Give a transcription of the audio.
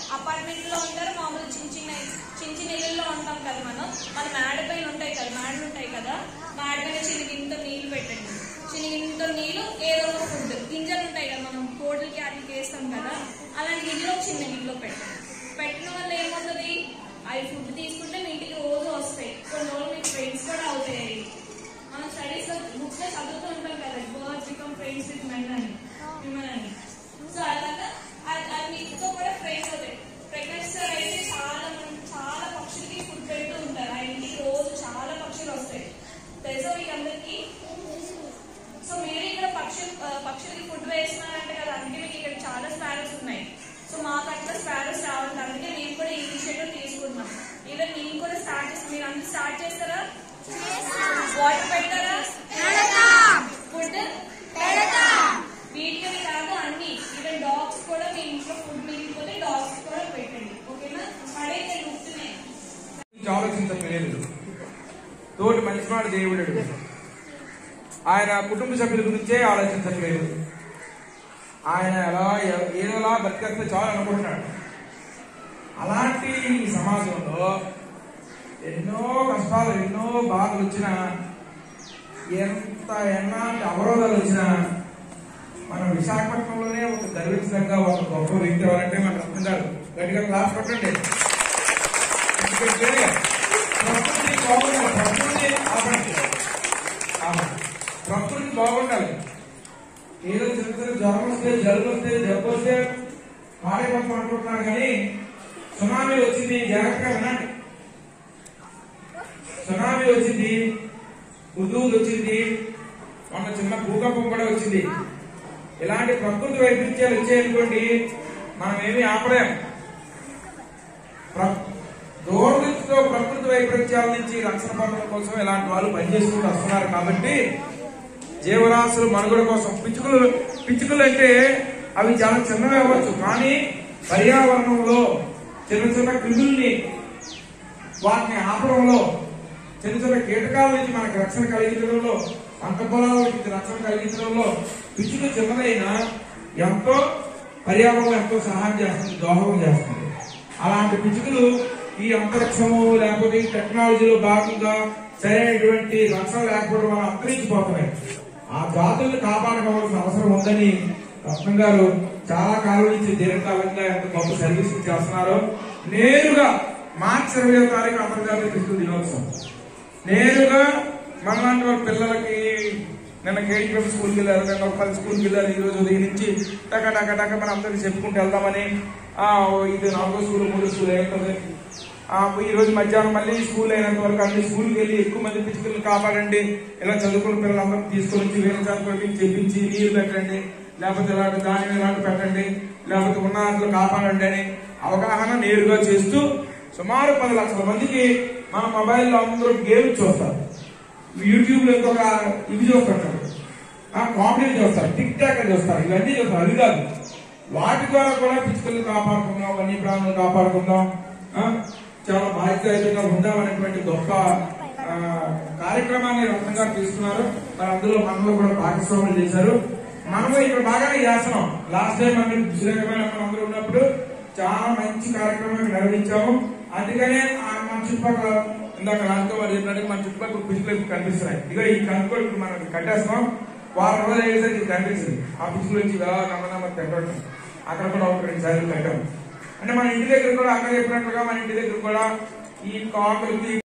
Apartment లో ఉంటారు మామూలు చిన్న చిన్న చిన్న చిన్న ఇళ్ళల్లో ఉంటాం కదా మనం మన మేడ పైన ఉంటాయి కదా మేడలు ఉంటాయి కదా మేడ పైన చిన్నగింత నీళ్లు పెట్టండి చిన్నగింత నీళ్లు ఏదో ఒక ఫుడ్ గింజలు ఉంటాయి కదా మనం కోడికి అట్లకి వేస్తాం కదా అలాంటి గింజలు ఒక చిన్న గిన్నెలో పెట్టండి పెట్టిన వల్ల ఏమవుతుంది అవి ఫుడ్ తీసుకుంటే మీ ఇంటికి రోజు వస్తాయి కొన్ని రోజులు మీకు ఫ్రెండ్స్ కూడా అవుతాయి అవి. మనం స్టడీస్ లో బుక్స్ లో చదువుతూ ఉంటాం కదా birds become friends with men అని హ్యూమన్ అని సో అలాగా అది అది మీతో కూడా ఫ్రెండ్స్ అవుతాయి ప్రెగ్నెన్సీ సార్ అయితే చాలా మంది చాలా పక్షులకి ఫుడ్ పెడుతూ ఉంటారు ఆ ఇంటికి రోజు చాలా పక్షులు వస్తాయి తెలుసా మీకు అందరికి సో మీరు ఇక్కడ పక్షు ఆ, పక్షులకి ఫుడ్ వేస్తున్నారంటే కదా అందుకే మీకు ఇక్కడ చాలా స్పారోస్ ఉన్నాయి సో మాకు అట్లా స్పారోస్ రావాలి అందుకే మేము కూడా ఈ ఇనిషియేటివ్ తీసుకుంటున్నాం ఈవెన్ మేము కూడా స్టార్ట్ చేస్తాం మీరు అందరూ స్టార్ట్ చేస్తారా వాటర్ పెడతారా ఫుడ్ వీటికి కాదు అన్ని ఈవెన్ డాగ్స్ కూడా మీ ఇంట్లో ఫుడ్ మిగిలిపోతే డాగ్స్ కూడా పెట్టండి ఓకేనా పడైతే గుర్తున్నాయి గురించి ఆలోచించలేదు తోటి మనిషివాడు దేవుడు ఆయన కుటుంబ సభ్యుల గురించే ఆలోచించట్లేదు ఆయన ఎలా ఎ- ఏదోలా బతికేస్తే చాలు అనుకుంటున్నాడు అలాంటి ఈ సమాజంలో ఎన్నో కష్టాలు ఎన్నో బాధలు వచ్చినా ఎంత ఎన్నాటి అవరోధాలు వచ్చినా మన విశాఖపట్నంలోనే ఒక గర్వించదగ్గ ఒక గొప్ప వ్యక్తి ఎవరంటే మన రత్న గారు గట్టిగా క్లాస్ కొట్టండి ఎందుకంటే ప్రకృతి బాగుండాలి ప్రకృతి ఆపండి ఆపండి. ప్రకృతి బాగుండాలి ఏదో చిన్న చిన్న జ్వరం వస్తే జలుబు వస్తే జబ్బు వస్తే పాడైపోతాం అనుకుంటున్నారు కానీ సునామీ వచ్చింది జాగ్రత్తగా వినండి సునామీ వచ్చింది హుదూద్ వచ్చింది మొన్న చిన్న భూకంపం కూడా వచ్చింది ఇలాంటి ప్రకృతి వైపరీత్యాలు వచ్చాయనుకోండి మనం ఏమీ ఆపలేం ప్ర- దూరదృష్టితో ప్రకృతి వైపరీత్యాల నుంచి రక్షణ పొందడం కోసం ఇలాంటి వాళ్ళు పనిచేసుకుంటూ వస్తున్నారు కాబట్టి జీవరాశులు మనుగడ కోసం పిచ్చుకలు పిచ్చుకలు అంటే అవి చాలా చిన్నవి అవ్వచ్చు కానీ పర్యావరణంలో చిన్న చిన్న క్రిముల్ని వాటిని ఆపడంలో చిన్న చిన్న కీటకాల నుంచి మనకు రక్షణ కలిగించడంలో పంట పొలాల నుంచి రక్షణ కలిగించడంలో పిచ్చుక చిన్నదైనా ఎంతో పర్యావరణం ఎంతో సహాయం చేస్తుంది దోహదం చేస్తుంది అలాంటి పిచ్చుకలు ఈ అంతరిక్షము లేకపోతే ఈ టెక్నాలజీలో భాగంగా సరైనటువంటి రక్షణ లేకపోవడం వల్ల అంతరించిపోతున్నాయి ఆ జాతుల్ని కాపాడుకోవాల్సిన అవసరం ఉందని రత్నం గారు చాలా కాలం నుంచి దీర్ఘకాలంగా ఎంత గొప్ప సర్వీస్ చేస్తున్నారు నేరుగా మార్చి ఇరవై తారీఖు అంతర్జాతీయ శిశు దినోత్సవం నేరుగా మనలాంటి వాళ్ళ పిల్లలకి నిన్న కేజీఎఫ్ స్కూల్కి వెళ్ళారు నిన్న ఒక పది స్కూల్కి వెళ్ళారు ఈ రోజు ఉదయం నుంచి టక టక టక మనం అందరికి చెప్పుకుంటూ వెళ్దామని ఆ, ఓ ఇది నాలుగో స్కూల్ మూడో స్కూల్ అవుతుంది ఆ, ఈ రోజు మధ్యాహ్నం మళ్ళీ స్కూల్ అయినంత వరకు అన్ని స్కూల్కి వెళ్ళి ఎక్కువ మంది పిచ్చుకలు కాపాడండి ఇలా చదువుకున్న పిల్లలందరూ తీసుకొని వచ్చి వేరే చదువుకోవడానికి చెప్పించి నీళ్లు పెట్టండి లేకపోతే ఇలాంటి ధాన్యం ఇలాంటి పెట్టండి లేకపోతే ఉన్న వాటిలో కాపాడండి అని అవగాహన నేరుగా చేస్తూ సుమారు పది లక్షల మందికి మన మొబైల్లో అందరూ గేమ్ చూస్తారు యూట్యూబ్ లో ఇంకొక ఇవి చూస్తుంటారు ఆ కామెడీ చూస్తారు టిక్ టాక్ అని చూస్తారు ఇవన్నీ చూస్తారు అది కాదు వాటి ద్వారా కూడా పిచ్చుకలు కాపాడుకుందాం వన్యప్రాణులు కాపాడుకుందాం ఆ, చాలా బాధ్యతగా ఉందామనేటువంటి గొప్ప ఆ, కార్యక్రమాన్ని రత్న గారు తీసుకున్నారు మరి అందులో మనలో కూడా భాగస్వాములు చేశారు మనము ఇక్కడ బాగానే చేస్తున్నాం లాస్ట్ టైం మనం శ్రీరంగమైన అందరూ ఉన్నప్పుడు చాలా మంచి కార్యక్రమం నిర్వహించాము అందుకనే ఆ మన చుట్టుపక్కల ఇందాక రాజుతో వారు చెప్పినట్టు మన చుట్టుపక్కల పిచ్చుకలు కనిపిస్తున్నాయి ఇక ఈ కనుక్కోలు ఇప్పుడు మనం కట్టేస్తాం వారం రోజులు అయ్యేసరికి ఇది కనిపిస్తుంది ఆ పిచ్చుకలు వచ్చి ఇలా నమ్మనమ్మ తింటాడు అక్కడ కూడా ఒక రెండు సార్లు కట్టాము అంటే మన ఇంటి దగ్గర కూడా అక్కడ చెప్పినట్లుగా మన ఇంటి దగ్గర కూడా ఈ కాకులకి